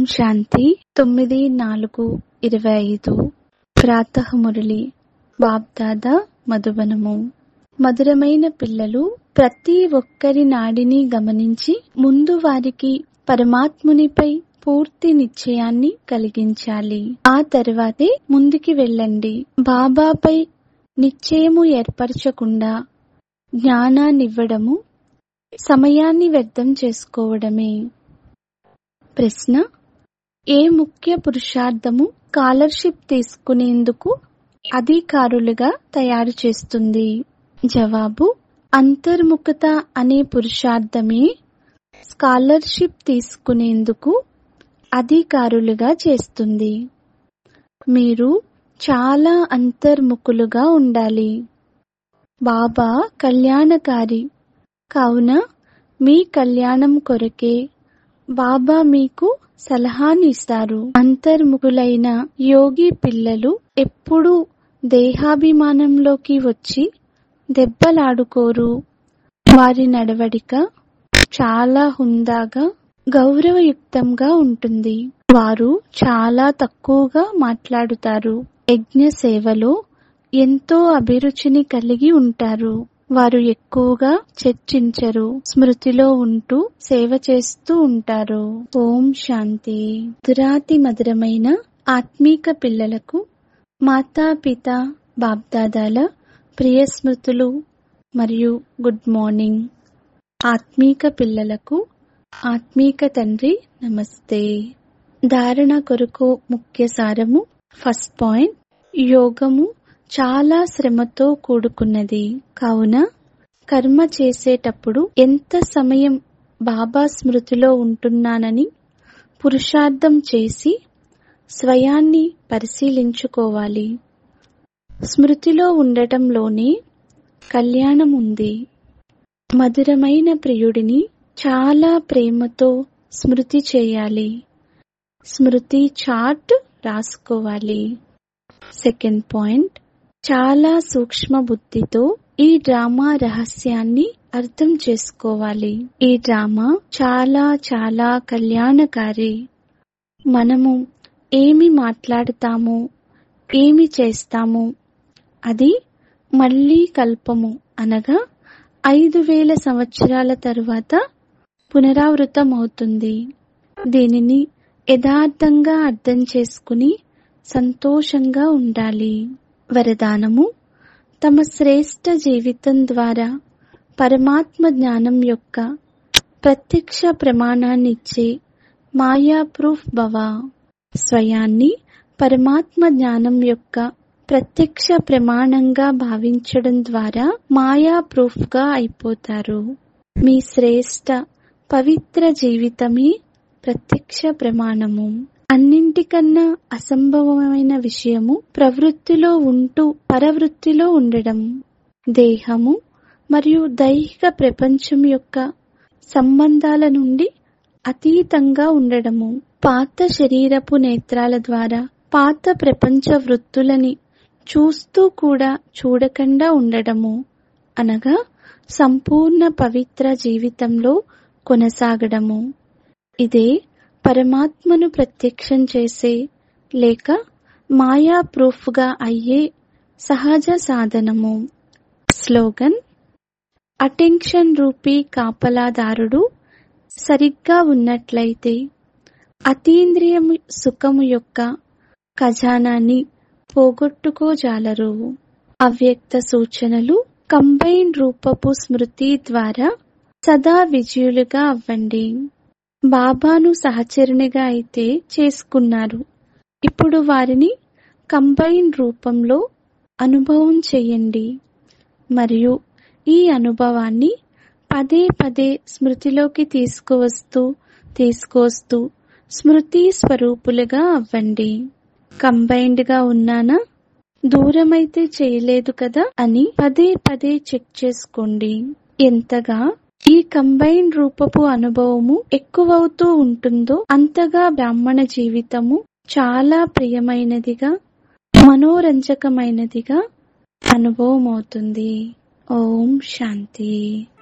శాంతి తొమ్మిది నాలుగు ఇరవై ఐదు ప్రాతః మురళి బాబ్దాదా మధుబనము మధురమైన పిల్లలు ప్రతి ఒక్కరి నాడిని గమనించి ముందు వారికి పరమాత్మునిపై పూర్తి నిశ్చయాన్ని కలిగించాలి ఆ తర్వాతే ముందుకి వెళ్ళండి బాబాపై నిశ్చయము ఏర్పరచకుండా జ్ఞానాన్నివ్వడము సమయాన్ని వ్యర్థం చేసుకోవడమే ప్రశ్న ఏ ముఖ్య పురుషార్థము స్కాలర్షిప్ తీసుకునేందుకు అధికారులుగా తయారు చేస్తుంది జవాబు అంతర్ముఖత అనే పురుషార్థమే స్కాలర్షిప్ తీసుకునేందుకు అధికారులుగా చేస్తుంది మీరు చాలా అంతర్ముఖులుగా ఉండాలి బాబా కళ్యాణకారి కావున మీ కళ్యాణం కొరకే బాబా మీకు సలహానిస్తారు అంతర్ముఖులైన యోగి పిల్లలు ఎప్పుడూ దేహాభిమానంలోకి వచ్చి దెబ్బలాడుకోరు వారి నడవడిక చాలా హుందాగా గౌరవయుక్తంగా ఉంటుంది వారు చాలా తక్కువగా మాట్లాడుతారు యజ్ఞ సేవలో ఎంతో అభిరుచిని కలిగి ఉంటారు వారు ఎక్కువగా చర్చించరు స్మృతిలో ఉంటూ సేవ చేస్తూ ఉంటారు ఓం శాంతి దురాతి మధురమైన ఆత్మీక పిల్లలకు మాతాపిత బాబ్దాదాల ప్రియ స్మృతులు మరియు గుడ్ మార్నింగ్ ఆత్మీక పిల్లలకు ఆత్మీక తండ్రి నమస్తే ధారణ కొరకు ముఖ్య సారము ఫస్ట్ పాయింట్ యోగము చాలా శ్రమతో కూడుకున్నది కావున కర్మ చేసేటప్పుడు ఎంత సమయం బాబా స్మృతిలో ఉంటున్నానని పురుషార్థం చేసి స్వయాన్ని పరిశీలించుకోవాలి స్మృతిలో ఉండటంలోనే కళ్యాణం ఉంది మధురమైన ప్రియుడిని చాలా ప్రేమతో స్మృతి చేయాలి స్మృతి చార్ట్ రాసుకోవాలి సెకండ్ పాయింట్ చాలా సూక్ష్మ బుద్ధితో ఈ డ్రామా రహస్యాన్ని అర్థం చేసుకోవాలి ఈ డ్రామా చాలా చాలా కళ్యాణకారి మనము ఏమి మాట్లాడుతాము ఏమి చేస్తాము అది మళ్ళీ కల్పము అనగా ఐదు వేల సంవత్సరాల తరువాత పునరావృతం అవుతుంది దీనిని యథార్థంగా అర్థం చేసుకుని సంతోషంగా ఉండాలి వరదానము తమ శ్రేష్ట జీవితం ద్వారా పరమాత్మ జ్ఞానం యొక్క ప్రత్యక్ష ప్రమాణాన్నిచ్చే మాయా ప్రూఫ్ భవ స్వయాన్ని పరమాత్మ జ్ఞానం యొక్క ప్రత్యక్ష ప్రమాణంగా భావించడం ద్వారా మాయా ప్రూఫ్గా అయిపోతారు మీ శ్రేష్ట పవిత్ర జీవితమే ప్రత్యక్ష ప్రమాణము అన్నింటికన్నా అసంభవమైన విషయము ప్రవృత్తిలో ఉంటూ పరవృత్తిలో ఉండడం దేహము మరియు దైహిక ప్రపంచం యొక్క సంబంధాల నుండి అతీతంగా ఉండడము పాత శరీరపు నేత్రాల ద్వారా పాత ప్రపంచ వృత్తులని చూస్తూ కూడా చూడకుండా ఉండడము అనగా సంపూర్ణ పవిత్ర జీవితంలో కొనసాగడము ఇదే పరమాత్మను ప్రత్యక్షం చేసే లేక మాయా ప్రూఫ్గా అయ్యే సహజ సాధనము స్లోగన్ అటెన్షన్ రూపీ కాపలాదారుడు సరిగ్గా ఉన్నట్లయితే అతీంద్రియము సుఖము యొక్క ఖజానాన్ని పోగొట్టుకోజాలరు అవ్యక్త సూచనలు కంబైన్ రూపపు స్మృతి ద్వారా సదా విజయులుగా అవ్వండి బాబాను సహచరునిగా అయితే చేసుకున్నారు ఇప్పుడు వారిని కంబైన్ రూపంలో అనుభవం చేయండి మరియు ఈ అనుభవాన్ని పదే పదే స్మృతిలోకి తీసుకువస్తూ తీసుకొస్తూ స్మృతి స్వరూపులుగా అవ్వండి కంబైన్డ్గా ఉన్నానా దూరమైతే చేయలేదు కదా అని పదే పదే చెక్ చేసుకోండి ఎంతగా ఈ కంబైన్ రూపపు అనుభవము ఎక్కువవుతూ ఉంటుందో అంతగా బ్రాహ్మణ జీవితము చాలా ప్రియమైనదిగా మనోరంజకమైనదిగా అనుభవం అవుతుంది ఓం శాంతి